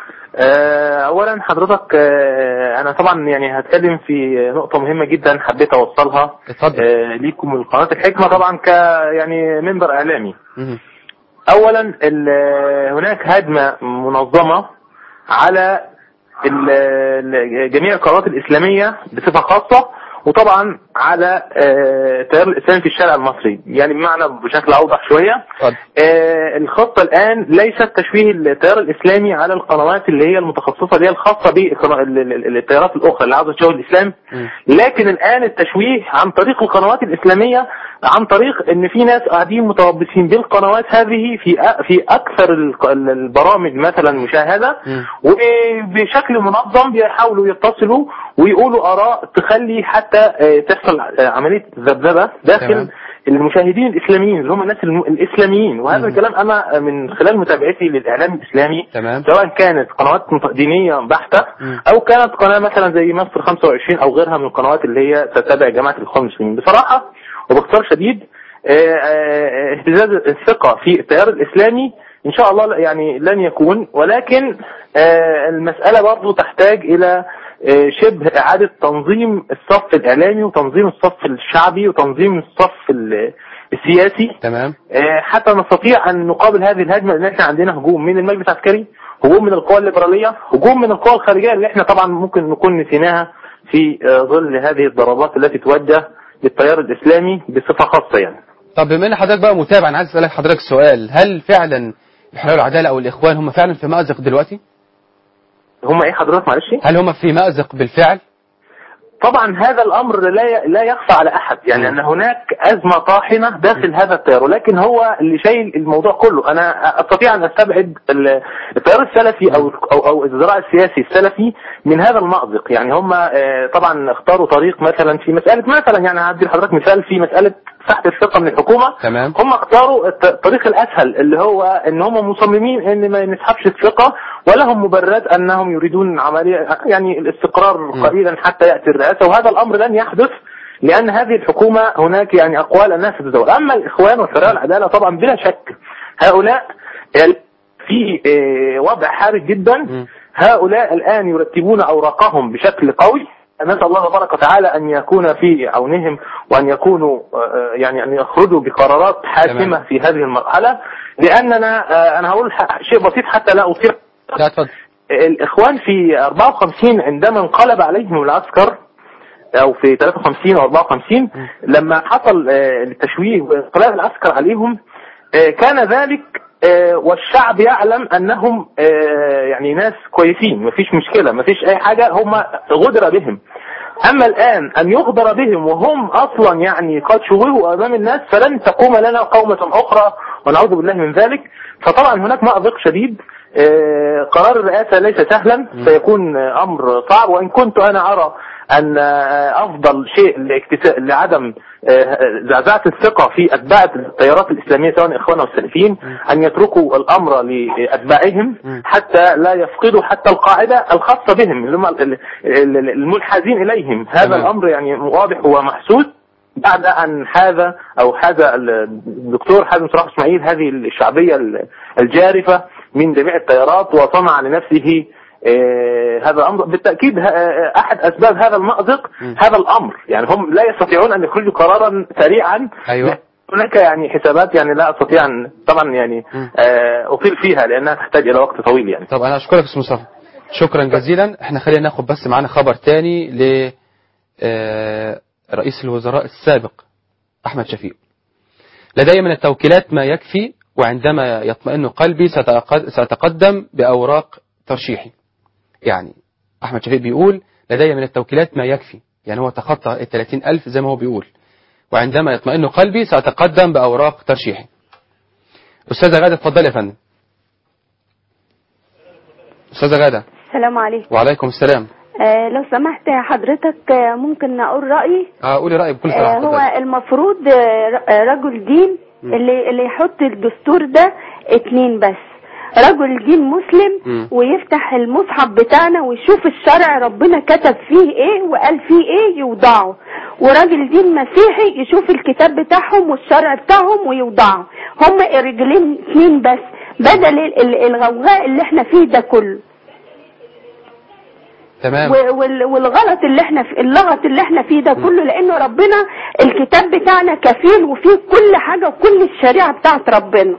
آه، اولا حضرتك آه، انا طبعا يعني هتكلم في نقطه مهمه جدا حبيت اوصلها اتفضل آه، ليكم من قناه الحكمه طبعا ك يعني منبر اعلامي مهم. اولا ال- هناك هجمه منظمه على ال- ال- جميع القنوات الاسلاميه بصفه خاصه وطبعا على آه، التيار الاسلامي في الشارع المصري يعني بمعنى بشكل اوضح شويه اتفضل آه، الخطة الآن ليست تشويه التيار الإسلامي على القنوات اللي هي المتخصصة اللي هي الخاصة بالتيارات الأخرى اللي عاوزة تشوه الإسلام مم. لكن الآن التشويه عن طريق القنوات الإسلامية عن طريق إن في ناس قاعدين متربصين بالقنوات هذه في أ- في أكثر الق- البرامج مثلا مشاهدة مم. وبشكل منظم بيحاولوا يتصلوا ويقولوا آراء تخلي حتى آه، تحصل آه، عملية ذبذبة داخل تمام. المشاهدين الاسلاميين اللي هم الناس الم- الاسلاميين وهذا مم. الكلام انا من خلال متابعتي للاعلام الاسلامي تمام سواء كانت قنوات مت- دينيه بحته مم. او كانت قناه مثلا زي مصر 25 او غيرها من القنوات اللي هي تتبع جماعه الاخوان المسلمين بصراحه وباختصار شديد آه، آه، اهتزاز الثقه في التيار الاسلامي ان شاء الله يعني لن يكون ولكن آه، المساله برضو تحتاج الى آه، شبه اعاده تنظيم الصف الاعلامي وتنظيم الصف الشعبي وتنظيم الصف ال- السياسي تمام آه، حتى نستطيع ان نقابل هذه الهجمه لان احنا عندنا هجوم من المجلس العسكري هجوم من القوى الليبراليه هجوم من القوى الخارجيه اللي احنا طبعا ممكن نكون نسيناها في آه، ظل هذه الضربات التي توجه للتيار الاسلامي بصفه خاصه يعني طب بما ان حضرتك بقى متابع انا عايز اسالك حضرتك سؤال هل فعلا الحريه والعداله او الاخوان هم فعلا في مازق دلوقتي هم ايه حضرتك معلش هل هم في مازق بالفعل طبعا هذا الامر لا ي- لا يخفى على احد يعني ان هناك ازمه طاحنه داخل هذا التيار ولكن هو اللي شايل الموضوع كله انا استطيع ان استبعد ال- التيار السلفي او او او الذراع السياسي السلفي من هذا المأزق يعني هم آه، طبعا اختاروا طريق مثلا في مساله مثلا يعني هدي لحضرتك مثال في مساله سحب الثقه من الحكومه تمام هم اختاروا الت- الطريق الاسهل اللي هو ان هم مصممين ان ما نسحبش الثقه ولهم مبررات انهم يريدون عمليه يعني الاستقرار م. قليلا حتى ياتي الرئاسه وهذا الامر لن يحدث لان هذه الحكومه هناك يعني اقوال انها ستزول اما الاخوان والحريه والعداله طبعا بلا شك هؤلاء ال- في آه، وضع حرج جدا م. هؤلاء الآن يرتبون أوراقهم بشكل قوي نسأل الله تبارك وتعالى أن يكون في عونهم وأن يكونوا آه، يعني أن يخرجوا بقرارات حاسمة تمام. في هذه المرحلة لأننا آه، أنا هقول ح- شيء بسيط حتى لا أطير لا اتفضل الإخوان في 54 عندما انقلب عليهم العسكر أو في 53 أو 54 لما حصل آه، التشويه وانقلاب العسكر عليهم آه، كان ذلك آه، والشعب يعلم أنهم آه، يعني ناس كويسين مفيش مشكلة مفيش أي حاجة هم غدر بهم أما الآن أن يغدر بهم وهم أصلا يعني قد شوهوا أمام الناس فلن تقوم لنا قومة أخرى ونعوذ بالله من ذلك فطبعا هناك مأزق شديد آه، قرار الرئاسة ليس سهلا سيكون آه، أمر صعب وإن كنت أنا أرى أن آه، أفضل شيء لاكتسا- لعدم آه، زعزعة الثقة في أتباع التيارات الإسلامية سواء الإخوان أو السلفيين أن يتركوا الأمر لأتباعهم حتى لا يفقدوا حتى القاعدة الخاصة بهم اللي هم ال- ال- ال- المنحازين إليهم هذا تمام. الأمر يعني واضح ومحسوس بعد أن هذا أو هذا الدكتور حازم صلاح إسماعيل هذه الشعبية الجارفة من جميع التيارات وصنع لنفسه آه، هذا الأمر بالتأكيد ه- آه، أحد أسباب هذا المأزق هذا الأمر يعني هم لا يستطيعون أن يخرجوا قرارا سريعا أيوة. هناك يعني حسابات يعني لا أستطيع أن طبعا يعني آه، أطيل فيها لأنها تحتاج إلى وقت طويل يعني طب انا اشكرك يا استاذ مصطفى شكرا جزيلا احنا خلينا ناخد بس معانا خبر تاني ل آه، رئيس الوزراء السابق احمد شفيق لدي من التوكيلات ما يكفي وعندما يطمئن قلبي سأتقد- سأتقدم بأوراق ترشيحي يعني أحمد شفيق بيقول لدي من التوكيلات ما يكفي يعني هو تخطى ال 30 ألف زي ما هو بيقول وعندما يطمئن قلبي سأتقدم بأوراق ترشيحي أستاذة غادة اتفضلي يا فندم أستاذة غادة السلام عليكم وعليكم السلام آه لو سمحت يا حضرتك آه ممكن اقول رايي آه قولي رأيك بكل آه صراحة هو اتفضلي. المفروض آه ر- آه، رجل دين اللي اللي يحط الدستور ده اتنين بس رجل دين مسلم مم. ويفتح المصحف بتاعنا ويشوف الشرع ربنا كتب فيه ايه وقال فيه ايه يوضعه وراجل دين مسيحي يشوف الكتاب بتاعهم والشرع بتاعهم ويوضعه هم رجلين اتنين بس بدل ال- ال- الغوغاء اللي احنا فيه ده كله تمام و- وال- والغلط اللي احنا في اللغط اللي احنا فيه ده كله لانه ربنا الكتاب بتاعنا كفيل وفيه كل حاجه وكل الشريعه بتاعت ربنا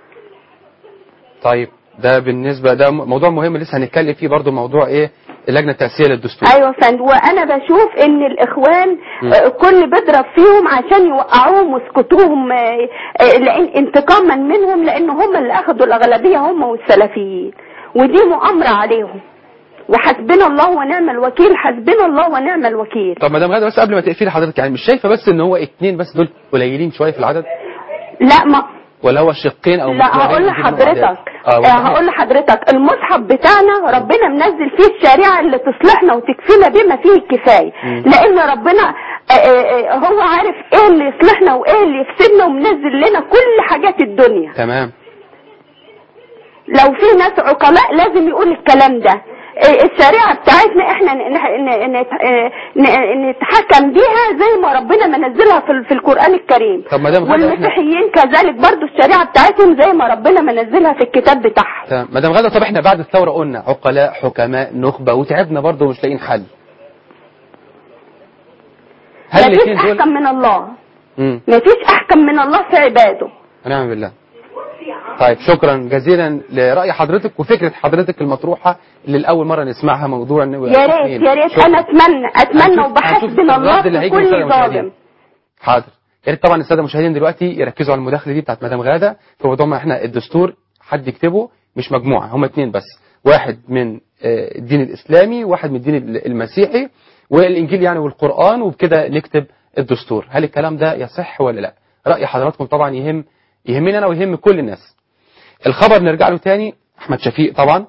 طيب ده بالنسبة ده م- موضوع مهم لسه هنتكلم فيه برضو موضوع ايه اللجنة التأسيسية للدستور ايوه فند وانا بشوف ان الاخوان آه، كل بيضرب فيهم عشان يوقعوهم ويسكتوهم آه، آه، لان انتقاما منهم لان هم اللي اخذوا الاغلبيه هم والسلفيين ودي مؤامره عليهم وحسبنا الله ونعم الوكيل حسبنا الله ونعم الوكيل طب مدام غادة بس قبل ما تقفلي حضرتك يعني مش شايفة بس ان هو اتنين بس دول قليلين شوية في العدد لا ما ولا هو شقين او لا محورين هقول يجيب منهم لحضرتك أعداد؟ اه آه، وضحي. هقول لحضرتك المصحف بتاعنا ربنا منزل فيه الشريعه اللي تصلحنا وتكفينا بما فيه الكفايه لان ربنا آه، آه، آه، هو عارف ايه اللي يصلحنا وايه اللي يفسدنا ومنزل لنا كل حاجات الدنيا تمام لو في ناس عقلاء لازم يقول الكلام ده آه، الشريعه بتاعتنا احنا ن- ن- ن- نت- آه، ن- نتحكم بيها زي ما ربنا منزلها في ال- في القران الكريم طب مدام غادة احنا والمسيحيين كذلك برضو الشريعه بتاعتهم زي ما ربنا منزلها في الكتاب بتاعهم تمام مدام غادة طب احنا بعد الثورة قلنا عقلاء حكماء نخبة وتعبنا برضو ومش لاقيين حل هل مفيش الاثنين دول احكم من الله امم مفيش احكم من الله في عباده ونعم بالله طيب شكرا جزيلا لرأي حضرتك وفكرة حضرتك المطروحة اللي الأول مرة نسمعها موضوع إن يا ريت يا ريت شكراً. انا اتمنى اتمنى هنشوف- هنشوف وبحسبنا الله الرد اللي في هيجي من السادة كل المشاهدين. ظالم حاضر يا ريت طبعا الساده المشاهدين دلوقتي يركزوا على المداخله دي بتاعت مدام غاده في موضوع ما احنا الدستور حد يكتبه مش مجموعه هم اتنين بس واحد من آه، الدين الاسلامي واحد من الدين ال- المسيحي والانجيل يعني والقران وبكده نكتب الدستور هل الكلام ده يصح ولا لا راي حضراتكم طبعا يهم يهمني انا ويهم كل الناس الخبر نرجع له تاني احمد شفيق طبعا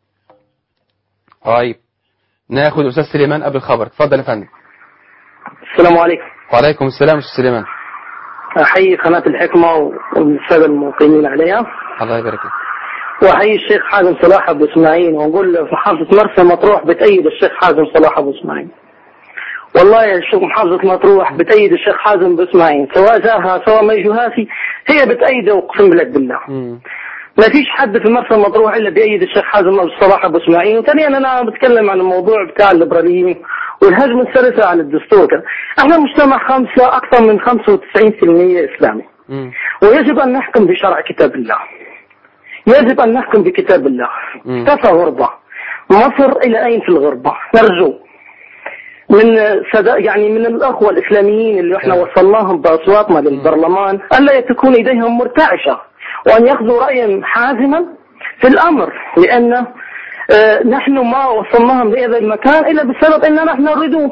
طيب ناخد استاذ سليمان قبل الخبر اتفضل يا فندم السلام عليكم وعليكم السلام استاذ سليمان أحيي قناة الحكمة والسادة المقيمين عليها الله يبارك فيك وأحيي الشيخ حازم صلاح أبو إسماعيل ونقول محافظة مرسى مطروح بتأيد الشيخ حازم صلاح أبو إسماعيل والله يا شيخ محافظة مطروح بتأيد الشيخ حازم أبو إسماعيل سواء جاها سواء ما يجوهاسي هي بتأيده أقسم لك بالله مم. ما فيش حد في مرسى مطروح الا بيأيد الشيخ حازم ابو صلاح ابو اسماعيل وثانيا انا بتكلم عن الموضوع بتاع الليبراليين والهجمه الثالثه على الدستور كده. احنا مجتمع خمسه اكثر من 95% اسلامي مم. ويجب ان نحكم بشرع كتاب الله. يجب ان نحكم بكتاب الله. مم. كفى غربه. مصر الى اين في الغربه؟ نرجو من سدا يعني من الاخوه الاسلاميين اللي احنا تمام. وصلناهم باصواتنا للبرلمان الا تكون ايديهم مرتعشه وان ياخذوا رايا حازما في الامر لان آه، نحن ما وصلناهم لهذا المكان الا بسبب ان نحن نريد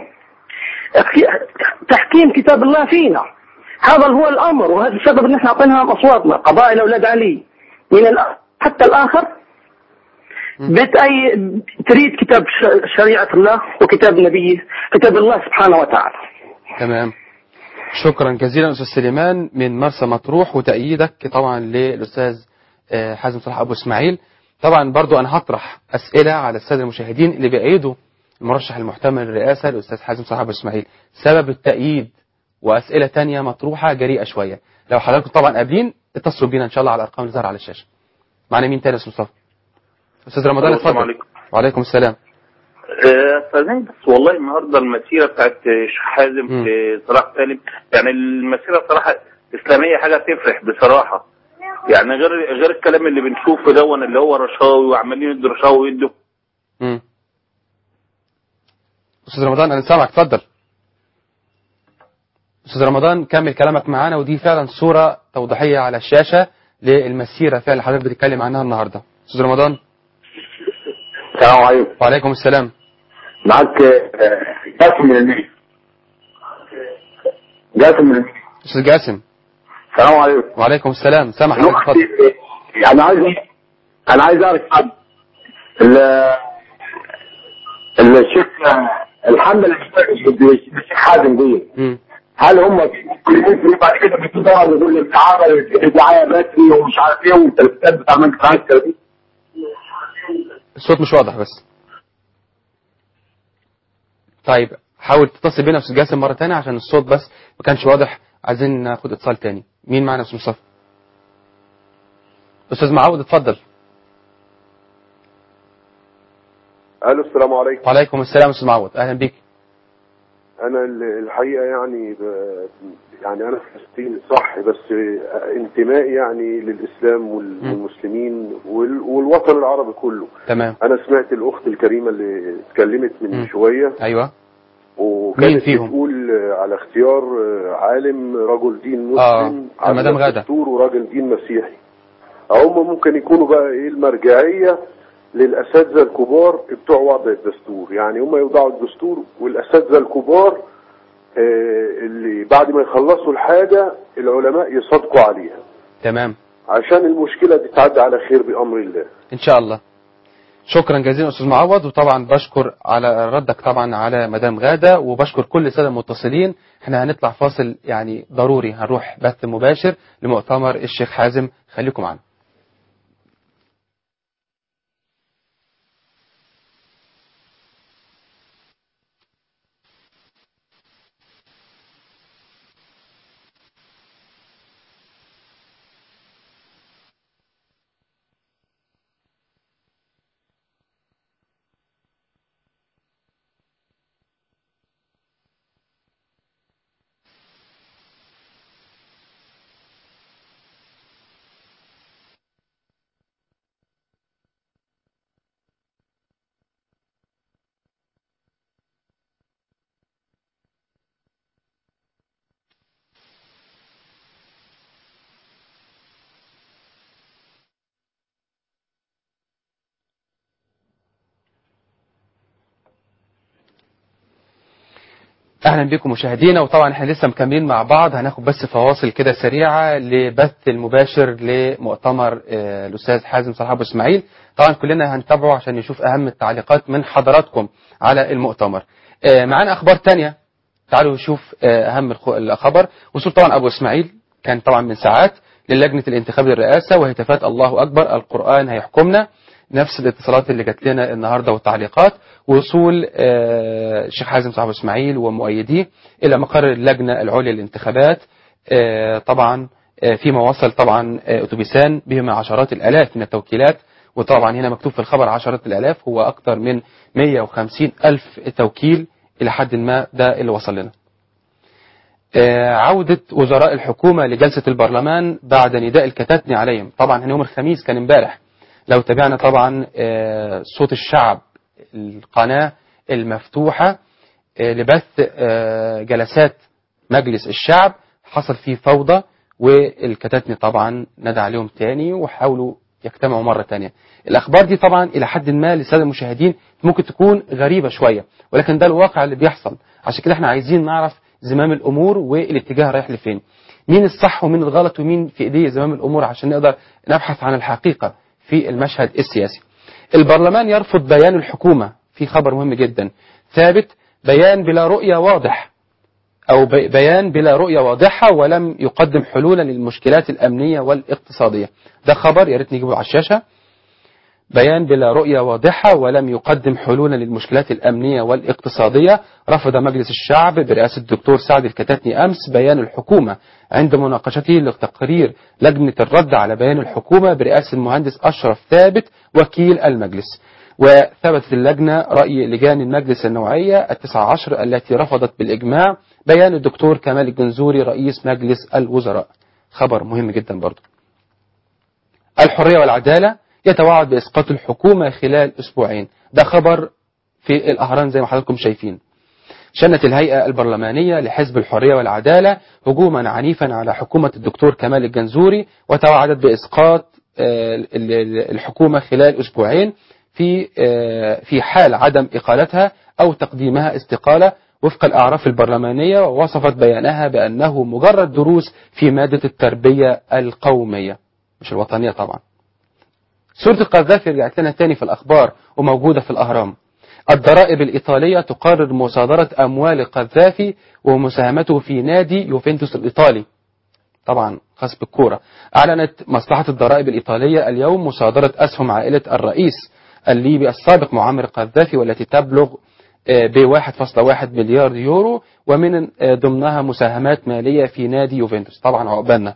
تحكيم كتاب الله فينا هذا هو الامر وهذا السبب ان احنا اعطيناهم اصواتنا قبائل اولاد علي من الأ- حتى الاخر بتأي تريد كتاب ش- شريعة الله وكتاب نبيه كتاب الله سبحانه وتعالى تمام شكرا جزيلا استاذ سليمان من مرسى مطروح وتأييدك طبعا للاستاذ آه، حازم صلاح ابو اسماعيل طبعا برضو انا هطرح اسئله على الساده المشاهدين اللي بيأيدوا المرشح المحتمل للرئاسه الاستاذ حازم صلاح ابو اسماعيل سبب التأييد واسئله تانية مطروحه جريئه شويه لو حضراتكم طبعا قابلين اتصلوا بينا ان شاء الله على الارقام اللي ظاهره على الشاشه معنا مين تاني يا استاذ مصطفى استاذ رمضان السلام اتفضل عليكم. وعليكم السلام آه، استاذني بس والله النهارده المسيره بتاعت الشيخ حازم مم. في صلاح سالم يعني المسيره صراحه اسلاميه حاجه تفرح بصراحه يعني غير غير الكلام اللي بنشوفه دون اللي هو رشاوي وعمالين يدوا رشاوي ويدوا مم. استاذ رمضان انا سامعك اتفضل استاذ رمضان كمل كلامك معانا ودي فعلا صوره توضيحيه على الشاشه للمسيره فعلا اللي حضرتك بتتكلم عنها النهارده استاذ رمضان السلام عليكم وعليكم السلام معك آه، جاسم من المنيا جاسم من المنيا استاذ جاسم السلام عليكم وعليكم السلام سامح حضرتك دلوقتي اتفضل يعني عايز انا عايز اعرف حد ال- الشيخ الحمله اللي الشيخ حازم دي مم. هل هم ممكن بعد كده بيطلعوا يقول لك تعالى دعايه بدري ومش عارف ايه والتلفزيونات بتاع منك عسكر دي الصوت مش واضح بس طيب حاول تتصل بينا يا استاذ جاسم مره تانية عشان الصوت بس ما كانش واضح عايزين ناخد اتصال تاني مين معانا يا استاذ مصطفى استاذ معود اتفضل الو السلام عليكم وعليكم السلام يا استاذ معود اهلا بيك انا ال- الحقيقه يعني ب... يعني انا فلسطيني صح بس انتمائي يعني للاسلام وال- م. والمسلمين وال... والوطن العربي كله تمام انا سمعت الاخت الكريمه اللي اتكلمت من م. شويه ايوه وكانت مين فيهم؟ بتقول على اختيار عالم رجل دين مسلم آه، على المدام غادة. دستور وراجل دين مسيحي هم ممكن يكونوا بقى ايه المرجعيه للاساتذه الكبار بتوع وضع الدستور يعني هم يوضعوا الدستور والاساتذه الكبار آه، اللي بعد ما يخلصوا الحاجه العلماء يصادقوا عليها تمام عشان المشكله دي تعدي على خير بامر الله ان شاء الله شكرا جزيلا استاذ معوض وطبعا بشكر على ردك طبعا على مدام غاده وبشكر كل الساده المتصلين احنا هنطلع فاصل يعني ضروري هنروح بث مباشر لمؤتمر الشيخ حازم خليكم معنا اهلا بكم مشاهدينا وطبعا احنا لسه مكملين مع بعض هناخد بس فواصل كده سريعه لبث المباشر لمؤتمر آه، الاستاذ حازم صلاح ابو اسماعيل طبعا كلنا هنتابعه عشان نشوف اهم التعليقات من حضراتكم على المؤتمر آه، معانا اخبار تانية تعالوا نشوف آه، اهم الخ- الخبر وصول طبعا ابو اسماعيل كان طبعا من ساعات للجنه الانتخاب للرئاسه وهتافات الله اكبر القران هيحكمنا نفس الاتصالات اللي جات لنا النهارده والتعليقات وصول آه، الشيخ حازم صاحب اسماعيل ومؤيديه الى مقر اللجنه العليا للانتخابات آه، طبعا آه، فيما وصل طبعا آه، اتوبيسان بهما عشرات الالاف من التوكيلات وطبعا هنا مكتوب في الخبر عشرات الالاف هو اكثر من 150 الف توكيل الى حد ما ده اللي وصل لنا آه، عودة وزراء الحكومة لجلسة البرلمان بعد نداء الكتاتني عليهم طبعا يوم الخميس كان امبارح لو تابعنا طبعا آه، صوت الشعب القناة المفتوحة آه، لبث آه، جلسات مجلس الشعب حصل فيه فوضى والكتاتني طبعا نادى عليهم تاني وحاولوا يجتمعوا مرة تانية الأخبار دي طبعا إلى حد ما للسادة المشاهدين ممكن تكون غريبة شوية ولكن ده الواقع اللي بيحصل عشان كده احنا عايزين نعرف زمام الأمور والاتجاه رايح لفين مين الصح ومين الغلط ومين في إيديه زمام الأمور عشان نقدر نبحث عن الحقيقة في المشهد السياسي البرلمان يرفض بيان الحكومة في خبر مهم جدا ثابت بيان بلا رؤية واضح أو بي- بيان بلا رؤية واضحة ولم يقدم حلولا للمشكلات الأمنية والاقتصادية ده خبر يا ريت نجيبه على الشاشة بيان بلا رؤية واضحة ولم يقدم حلولا للمشكلات الأمنية والاقتصادية رفض مجلس الشعب برئاسة الدكتور سعد الكتاتني أمس بيان الحكومة عند مناقشته لتقرير لجنة الرد على بيان الحكومة برئاسة المهندس أشرف ثابت وكيل المجلس وثبتت اللجنة رأي لجان المجلس النوعية التسعة عشر التي رفضت بالإجماع بيان الدكتور كمال الجنزوري رئيس مجلس الوزراء خبر مهم جدا برضو الحرية والعدالة يتوعد بإسقاط الحكومة خلال أسبوعين ده خبر في الأهرام زي ما حضراتكم شايفين شنت الهيئة البرلمانية لحزب الحرية والعدالة هجوما عنيفا على حكومة الدكتور كمال الجنزوري وتوعدت بإسقاط آه، ال- ال- الحكومة خلال أسبوعين في آه، في حال عدم إقالتها أو تقديمها استقالة وفق الأعراف البرلمانية ووصفت بيانها بأنه مجرد دروس في مادة التربية القومية مش الوطنية طبعا سورة القذافي رجعت لنا تاني في الأخبار وموجودة في الأهرام الضرائب الإيطالية تقرر مصادرة أموال القذافي ومساهمته في نادي يوفنتوس الإيطالي طبعا خاص بالكورة أعلنت مصلحة الضرائب الإيطالية اليوم مصادرة أسهم عائلة الرئيس الليبي السابق معمر القذافي والتي تبلغ ب 1.1 مليار يورو ومن آه، ضمنها مساهمات مالية في نادي يوفنتوس طبعا عقبالنا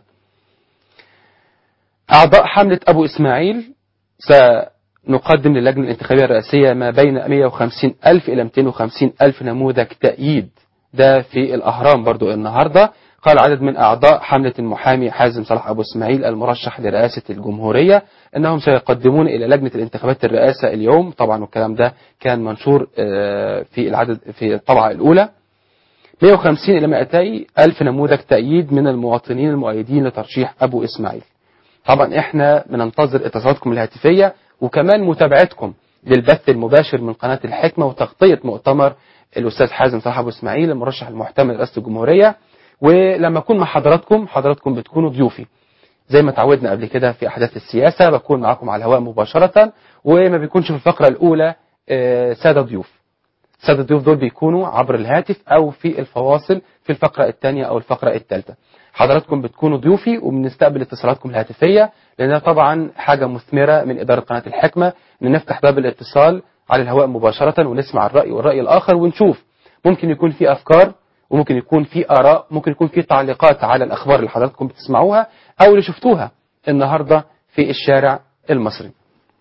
أعضاء حملة أبو إسماعيل سنقدم للجنة الانتخابية الرئاسية ما بين 150 ألف إلى 250 ألف نموذج تأييد ده في الأهرام برضو النهاردة قال عدد من أعضاء حملة المحامي حازم صلاح أبو إسماعيل المرشح لرئاسة الجمهورية أنهم سيقدمون إلى لجنة الانتخابات الرئاسة اليوم طبعا والكلام ده كان منشور آه، في العدد في الطبعة الأولى 150 إلى 200 ألف نموذج تأييد من المواطنين المؤيدين لترشيح أبو إسماعيل طبعا احنا بننتظر اتصالاتكم الهاتفية وكمان متابعتكم للبث المباشر من قناة الحكمة وتغطية مؤتمر الأستاذ حازم صلاح أبو إسماعيل المرشح المحتمل لرئاسة الجمهورية ولما أكون مع حضراتكم حضراتكم بتكونوا ضيوفي زي ما تعودنا قبل كده في أحداث السياسة بكون معاكم على الهواء مباشرة وما بيكونش في الفقرة الأولى آه، سادة ضيوف سادة الضيوف دول بيكونوا عبر الهاتف أو في الفواصل في الفقرة الثانية أو الفقرة الثالثة حضراتكم بتكونوا ضيوفي وبنستقبل اتصالاتكم الهاتفية لأنها طبعا حاجة مثمرة من إدارة قناة الحكمة إن نفتح باب الاتصال على الهواء مباشرة ونسمع الرأي والرأي الآخر ونشوف ممكن يكون في أفكار وممكن يكون في آراء ممكن يكون في تعليقات على الأخبار اللي حضراتكم بتسمعوها أو اللي شفتوها النهاردة في الشارع المصري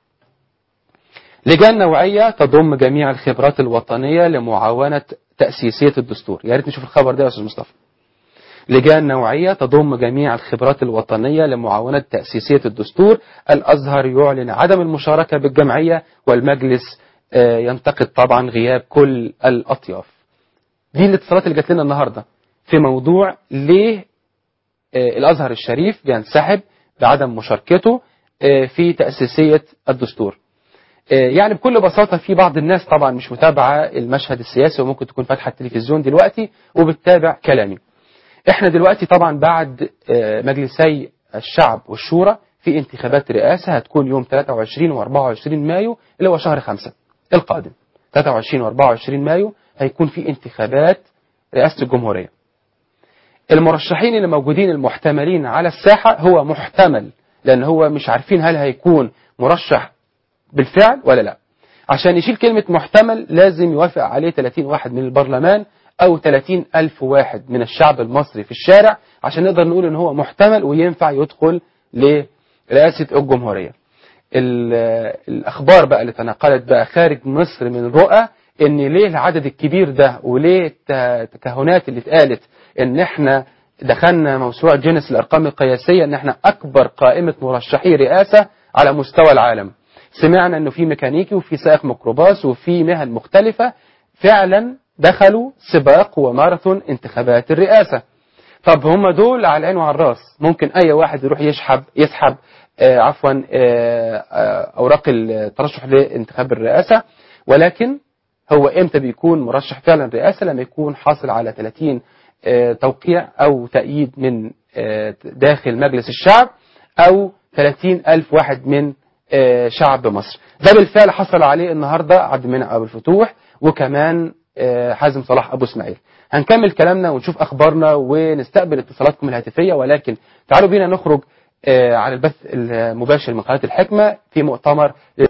لجان نوعية تضم جميع الخبرات الوطنية لمعاونة تأسيسية الدستور يا ريت نشوف الخبر ده يا أستاذ مصطفى لجان نوعية تضم جميع الخبرات الوطنية لمعاونة تأسيسية الدستور الأزهر يعلن عدم المشاركة بالجمعية والمجلس آه، ينتقد طبعا غياب كل الأطياف دي الاتصالات اللي جات لنا النهاردة في موضوع ليه آه، الأزهر الشريف بينسحب بعدم مشاركته آه، في تأسيسية الدستور آه، يعني بكل بساطة في بعض الناس طبعا مش متابعة المشهد السياسي وممكن تكون فاتحة التلفزيون دلوقتي وبتتابع كلامي احنا دلوقتي طبعا بعد آه، مجلسي الشعب والشورى في انتخابات رئاسة هتكون يوم 23 و 24 مايو اللي هو شهر 5 القادم 23 و 24 مايو هيكون في انتخابات رئاسة الجمهورية المرشحين اللي موجودين المحتملين على الساحة هو محتمل لأن هو مش عارفين هل هيكون مرشح بالفعل ولا لا عشان يشيل كلمة محتمل لازم يوافق عليه 30 واحد من البرلمان أو 30 ألف واحد من الشعب المصري في الشارع عشان نقدر نقول إن هو محتمل وينفع يدخل لرئاسة الجمهورية ال- الأخبار بقى اللي تناقلت بقى خارج مصر من رؤى إن ليه العدد الكبير ده وليه الت- التكهنات اللي اتقالت إن إحنا دخلنا موسوعة جينيس الأرقام القياسية إن إحنا أكبر قائمة مرشحي رئاسة على مستوى العالم سمعنا إنه في ميكانيكي وفي سائق ميكروباص وفي مهن مختلفة فعلا دخلوا سباق وماراثون انتخابات الرئاسة طب هم دول على العين وعلى الراس ممكن اي واحد يروح يسحب يسحب آه عفوا آه آه اوراق الترشح لانتخاب الرئاسه ولكن هو امتى بيكون مرشح فعلا رئاسه لما يكون حاصل على 30 آه توقيع او تأييد من آه داخل مجلس الشعب او 30 ألف واحد من آه شعب مصر ده بالفعل حصل عليه النهاردة عبد المنعم أبو الفتوح وكمان آه حازم صلاح أبو اسماعيل هنكمل كلامنا ونشوف أخبارنا ونستقبل اتصالاتكم الهاتفية ولكن تعالوا بينا نخرج آه على البث المباشر من قناة الحكمة في مؤتمر